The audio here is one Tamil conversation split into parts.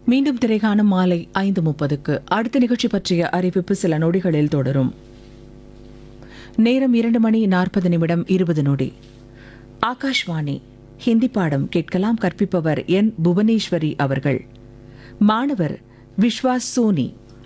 மீண்டும் திரைகாணும் மாலை ஐந்து முப்பதுக்கு அடுத்த நிகழ்ச்சி பற்றிய அறிவிப்பு சில நொடிகளில் தொடரும் நேரம் இரண்டு மணி நாற்பது நிமிடம் இருபது நொடி ஆகாஷ்வாணி ஹிந்தி பாடம் கேட்கலாம் கற்பிப்பவர் என் புவனேஸ்வரி அவர்கள் மாணவர் விஸ்வாஸ் சோனி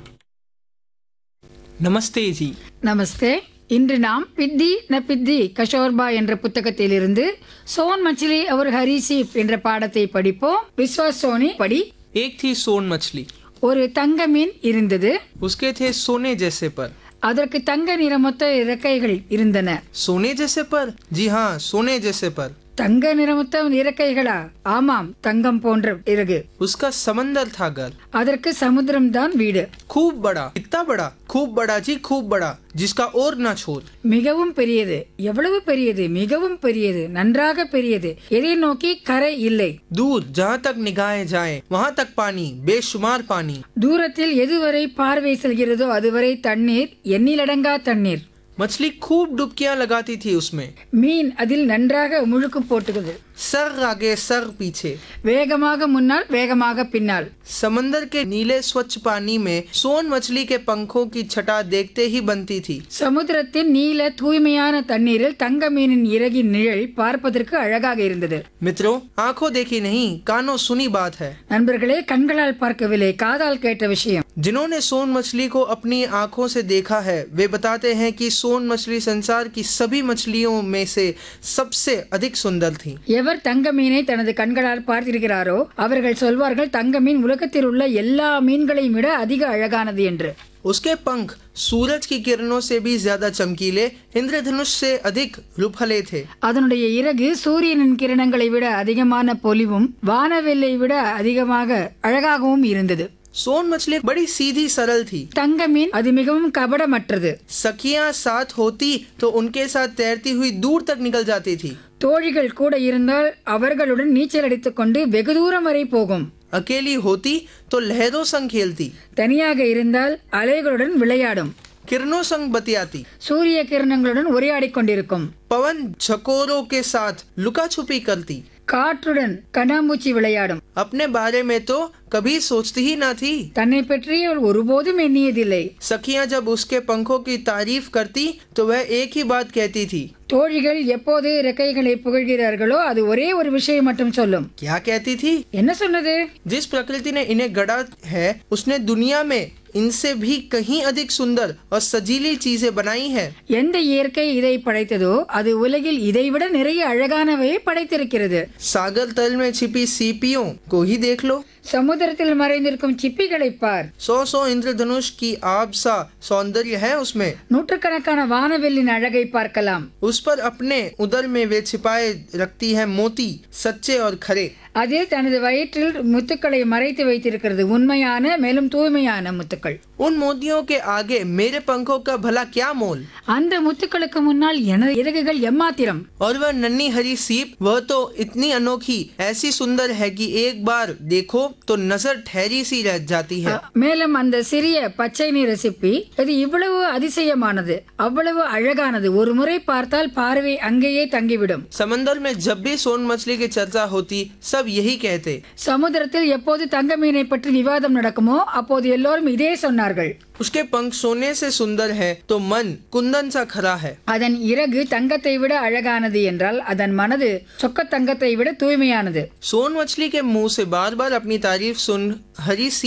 नमस्ते जी நமஸ்தே இன்று நாம் பித்தி ந பித்தி கஷோர்பா என்ற புத்தகத்திலிருந்து சோன் மச்சிலி அவர் ஹரிசீப் என்ற பாடத்தை படிப்போம் விஸ்வாஸ் சோனி படி एक थी सोन मछली ஒரு தங்க மீன் இருந்தது उसके थे सोने जैसे पर அதற்கு தங்க நிறமொத்த இறக்கைகள் இருந்தன सोने जैसे पर जी हाँ सोने जैसे पर தங்க நிறமொத்த இறக்கைகளா ஆமாம் தங்கம் போன்ற இறகு उसका समंदर था घर அதற்கு சமுத்திரம்தான் வீடு खूब बड़ा इतना बड़ा खूब बड़ा जी खूब बड़ा जिसका और ना छोर மிகவும் பெரியது எவ்வளவு பெரியது மிகவும் பெரியது நன்றாக பெரியது எதை நோக்கி கரை இல்லை दूर जहाँ तक निगाहें जाएं वहाँ तक पानी बेशुमार पानी தூரத்தில் எதுவரை பார்வை செல்கிறதோ அதுவரை தண்ணீர் எண்ணிலடங்கா தண்ணீர் मछली खूब डुबकियां लगाती थी उसमें மீன் அதில் நன்றாக முழுக்கு போட்டுகிறது सर आगे सर पीछे வேகமாக முன்னால் வேகமாக பின்னால் समंदर के नीले स्वच्छ पानी में सोन मछली के पंखों की छटा देखते ही बनती थी சமுத்திரத்தின் நீல தூய்மையான தண்ணீரில் தங்க மீனின் இறகின் நிழல் பார்ப்பதற்கு அழகாக இருந்தது मित्रों आंखों देखी नहीं कानों सुनी बात है நண்பர்களே கண்களால் பார்க்கவில்லை காதால் கேட்ட விஷயம் जिन्होंने सोन मछली को अपनी आंखों से देखा है वे बताते हैं कि सोन मछली संसार की सभी मछलियों में से सबसे अधिक सुंदर थी எவர் தங்க மீனை தனது கண்களால் பார்த்திருக்கிறாரோ அவர்கள் சொல்வார்கள் தங்க மீன் உலகத்தில் உள்ள எல்லா மீன்களையும் விட அதிக அழகானது என்று उसके पंख सूरज की किरणों से भी ज्यादा चमकीले इंद्रधनुष से अधिक रुपहले थे அதனுடைய இறகு சூரியனின் கிரணங்களை விட அதிகமான பொலிவும் வானவெல்லை விட அதிகமாக அழகாகவும் இருந்தது सोन मछली बड़ी सीधी सरल थी தங்க மீன் அது மிகவும் கபடமற்றது सखियां साथ होती तो उनके साथ तैरती हुई दूर तक निकल जाती थी தோழிகள் கூட இருந்தால் அவர்களுடன் நீச்சல் அடித்துக் கொண்டு வெகு தூரம் வரை போகும் अकेली होती तो लहरों संग खेलती தனியாக இருந்தால் அலைகளுடன் விளையாடும் किरणों संग बतियाती சூரிய கிரணங்களுடன் உரையாடிக் கொண்டிருக்கும் पवन झकोरों के साथ लुका छुपी करती காற்றுடன் கண்ணாமூச்சி விளையாடும் अपने बारे में तो कभी सोचती ही ना थी தன்னை பற்றி அவள் ஒருபோதும் எண்ணியதில்லை सखियां जब उसके पंखों की तारीफ करती तो वह एक ही बात कहती थी தோழிகள் எப்போது இறக்கைகளை புகழ்கிறார்களோ அது ஒரே ஒரு விஷயம் மட்டும் சொல்லும் क्या कहती थी என்ன சொன்னது जिस प्रकृति ने इन्हें गढ़ा है उसने दुनिया में इनसे भी कहीं अधिक सुंदर और सजीली चीजें बनाई हैं எந்த இயற்கை இதை படைத்ததோ அது உலகில் இதைவிட நிறைய அழகானவையை படைத்திருக்கிறது सागर तल में छिपी सीपियों को ही देख लो சமுத்திரத்தில் மறைந்திருக்கும் சிப்பிகளை பார் सौ सौ इंद्रधनुष की आब सा सौंदर्य है उसमें நூற்றுக்கணக்கான வானவெல்லின் அழகை பார்க்கலாம் उस पर अपने उदर में वे छिपाए रखती है मोती सच्चे और खरे அதில் தனது வயிற்றில் முத்துக்களை மறைத்து வைத்திருக்கிறது உண்மையான மேலும் தூய்மையான முத்துக்கள் उन मोतियों के आगे मेरे पंखों का भला क्या मोल அந்த முத்துக்களுக்கு முன்னால் எனது இறகுகள் எம்மாத்திரம் और वह नन्ही हरी सीप वह तो इतनी अनोखी ऐसी सुंदर है कि एक बार देखो तो नजर ठहरी सी रह जाती है மேலும் அந்த சிறிய பச்சை நிற சிப்பி இது இவ்வளவு அதிசயமானது அவ்வளவு அழகானது ஒரு முறை பார்த்தால் பார்வை அங்கேயே தங்கிவிடும் समंदर में जब भी सोन मछली की चर्चा होती सब यही कहते சமுத்திரத்தில் எப்போது தங்க மீனை பற்றி விவாதம் நடக்குமோ அப்போது எல்லோரும் இதே சொன்னார்கள் उसके पंख सोने से सुंदर है तो मन कुंदन सा खरा है அதன் இறகு தங்கத்தை விட அழகானது என்றால் அதன் மனது சொக்க தங்கத்தை விட தூய்மையானது सोन मछली के मुंह से बार बार अपनी तारीफ सुन हरी सी